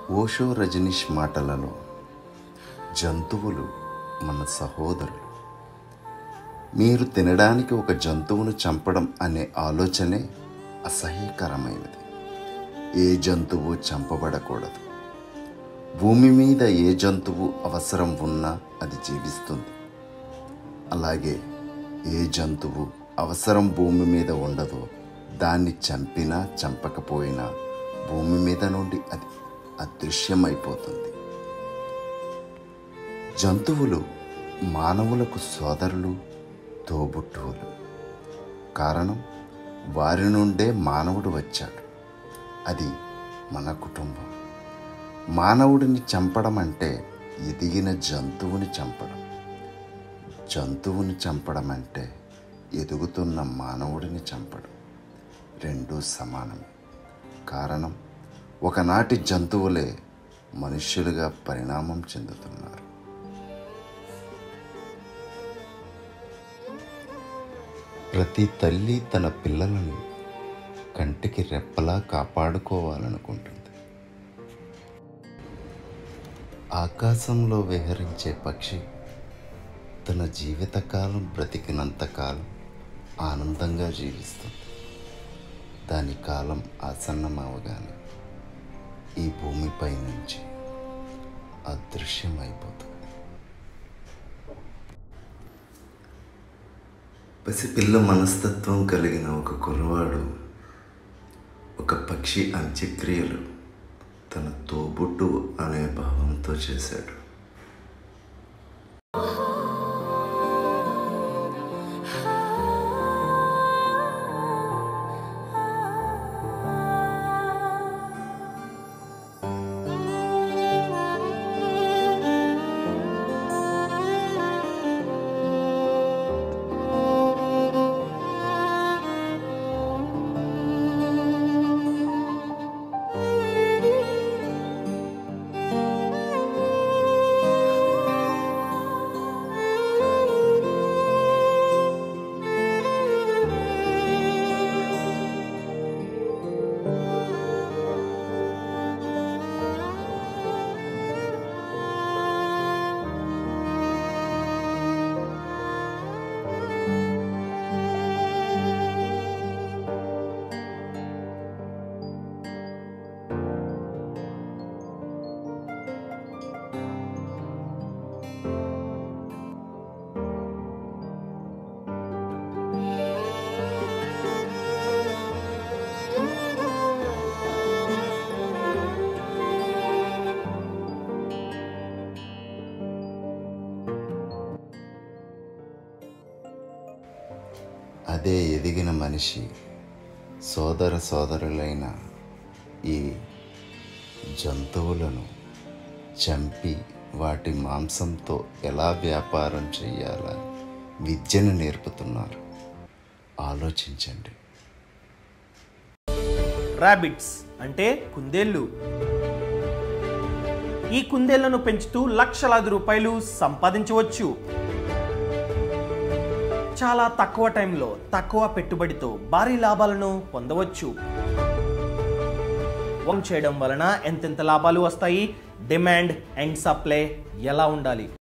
ఓషో రజనీష్ మాటలలో జంతువులు మన సహోదరులు మీరు తినడానికి ఒక జంతువును చంపడం అనే ఆలోచనే అసహ్యకరమైనది ఏ జంతువు చంపబడకూడదు భూమి మీద ఏ జంతువు అవసరం ఉన్నా అది జీవిస్తుంది అలాగే ఏ జంతువు అవసరం భూమి మీద ఉండదో దాన్ని చంపినా చంపకపోయినా భూమి మీద నుండి అది అదృశ్యమైపోతుంది జంతువులు మానవులకు సోదరులు తోబుట్టువులు కారణం వారి నుండే మానవుడు వచ్చాడు అది మన కుటుంబం మానవుడిని చంపడం అంటే ఎదిగిన జంతువుని చంపడం జంతువుని చంపడం అంటే ఎదుగుతున్న మానవుడిని చంపడం రెండూ సమానమే కారణం ఒకనాటి జంతువులే మనుష్యులుగా పరిణామం చెందుతున్నారు ప్రతి తల్లి తన పిల్లలను కంటికి రెప్పలా కాపాడుకోవాలనుకుంటుంది ఆకాశంలో విహరించే పక్షి తన జీవితకాలం బ్రతికినంతకాలం ఆనందంగా జీవిస్తుంది దాని కాలం ఆసన్నమవగానే ఈ భూమిపై నుంచి అదృశ్యమైపోతుంది పసిపిల్ల మనస్తత్వం కలిగిన ఒక కుర్రవాడు ఒక పక్షి అంత్యక్రియలు తన తోబుట్టు అనే భావంతో చేశాడు అదే ఎదిగిన మనిషి సోదర సోదరులైన ఈ జంతువులను చంపి వాటి మాంసంతో ఎలా వ్యాపారం చేయాలని విద్యను నేర్పుతున్నారు ఆలోచించండి ర్యాబిట్స్ అంటే కుందేళ్ళు ఈ కుందేళ్లను పెంచుతూ లక్షలాది రూపాయలు సంపాదించవచ్చు చాలా తక్కువ టైంలో తక్కువ పెట్టుబడితో భారీ లాభాలను పొందవచ్చు వం చేయడం వలన ఎంతెంత లాభాలు వస్తాయి డిమాండ్ అండ్ సప్లై ఎలా ఉండాలి